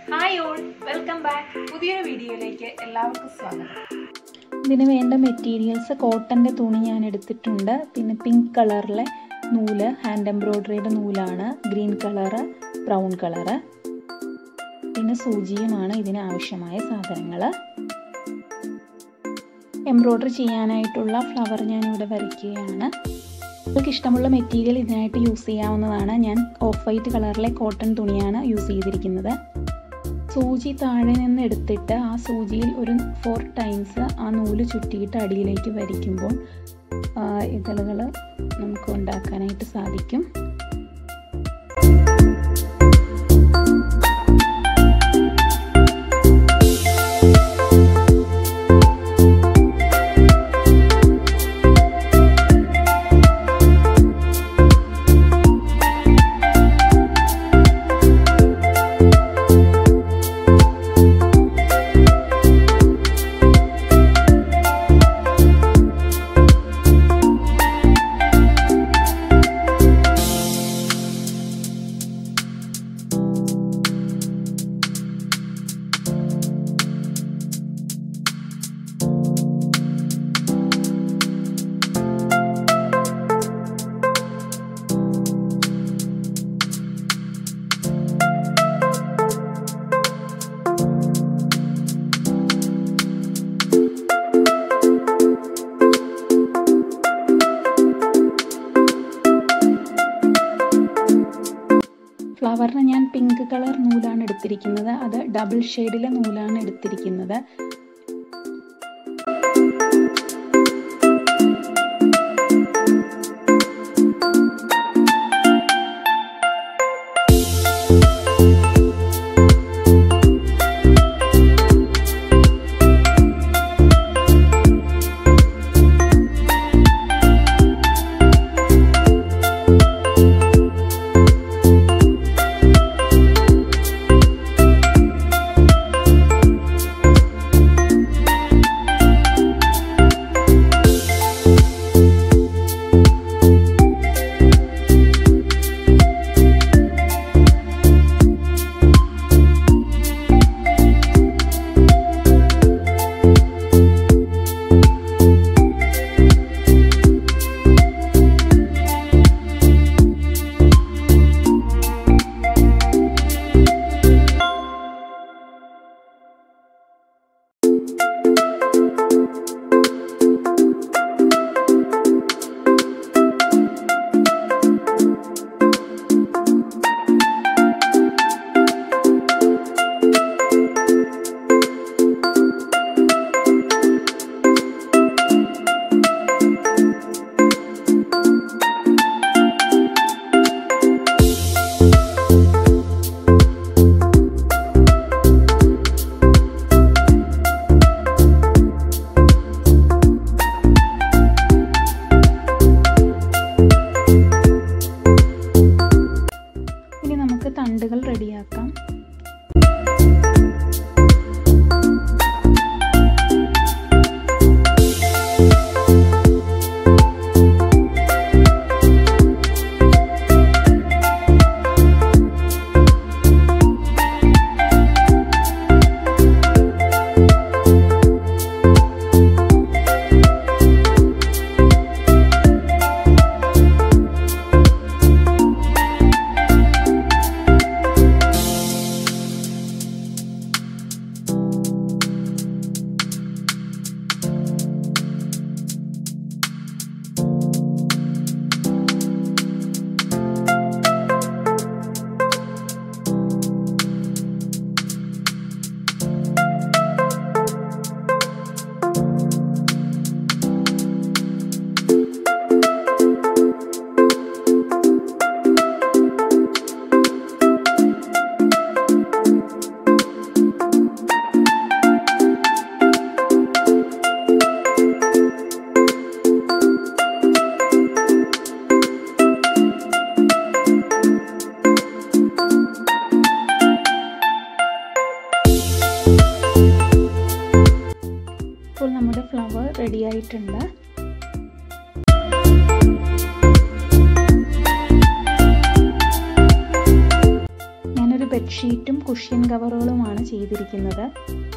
hi all welcome back പുതിയൊരു വീഡിയോയിലേക്ക് എല്ലാവർക്കും സ്വാഗതം ഇതിന് വേണ്ട മെറ്റീരിയൽസ് കോട്ടൻ്റെ തുണി ഞാൻ എടുത്തിട്ടുണ്ട് പിന്നെ പിങ്ക് കളറിലെ നൂല് ഹാൻഡ് എംബ്രോയ്ഡറിയുടെ നൂലാണ് ഗ്രീൻ കളറ് ബ്രൗൺ കളറ് പിന്നെ സൂചിയുമാണ് ഇതിന് ആവശ്യമായ സാധനങ്ങൾ എംബ്രോയ്ഡറി ചെയ്യാനായിട്ടുള്ള ഫ്ലവർ ഞാനിവിടെ വരയ്ക്കുകയാണ് നിങ്ങൾക്ക് ഇഷ്ടമുള്ള മെറ്റീരിയൽ ഇതിനായിട്ട് യൂസ് ചെയ്യാവുന്നതാണ് ഞാൻ ഓഫ് വൈറ്റ് കളറിലെ കോട്ടൺ തുണിയാണ് യൂസ് ചെയ്തിരിക്കുന്നത് സൂചി താഴെ നിന്ന് എടുത്തിട്ട് ആ സൂചിയിൽ ഒരു ഫോർ ടൈംസ് ആ നൂല് ചുറ്റിയിട്ട് അടിയിലേക്ക് വരിക്കുമ്പോൾ ഇതളുകൾ നമുക്ക് ഉണ്ടാക്കാനായിട്ട് സാധിക്കും ഫ്ലവറിന് ഞാൻ പിങ്ക് കളർ നൂലാണ് എടുത്തിരിക്കുന്നത് അത് ഡബിൾ ഷെയ്ഡിലെ നൂലാണ് എടുത്തിരിക്കുന്നത് ഇനി നമുക്ക് തണ്ടുകൾ റെഡിയാക്കാം ഇപ്പോൾ നമ്മുടെ ഫ്ലവർ റെഡി ആയിട്ടുണ്ട് ഞാനൊരു ബെഡ്ഷീറ്റ് ബെഡ്ഷീറ്റും കുഷ്യൻ കവറുകളുമാണ് ചെയ്തിരിക്കുന്നത്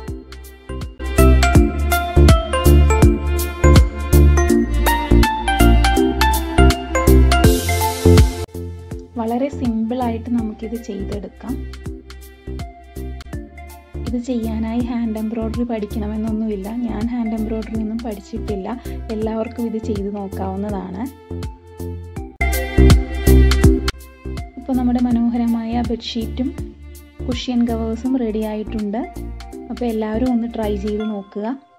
വളരെ സിമ്പിളായിട്ട് നമുക്കിത് ചെയ്തെടുക്കാം ഇത് ചെയ്യാനായി ഹാൻഡ് എംബ്രോയ്ഡറി പഠിക്കണമെന്നൊന്നുമില്ല ഞാൻ ഹാൻഡ് എംബ്രോയ്ഡറി ഒന്നും പഠിച്ചിട്ടില്ല എല്ലാവർക്കും ഇത് ചെയ്ത് നോക്കാവുന്നതാണ് ഇപ്പോൾ നമ്മുടെ മനോഹരമായ ബെഡ്ഷീറ്റും കുഷ്യൻ കവേഴ്സും റെഡി ആയിട്ടുണ്ട് അപ്പോൾ എല്ലാവരും ഒന്ന് ട്രൈ ചെയ്ത് നോക്കുക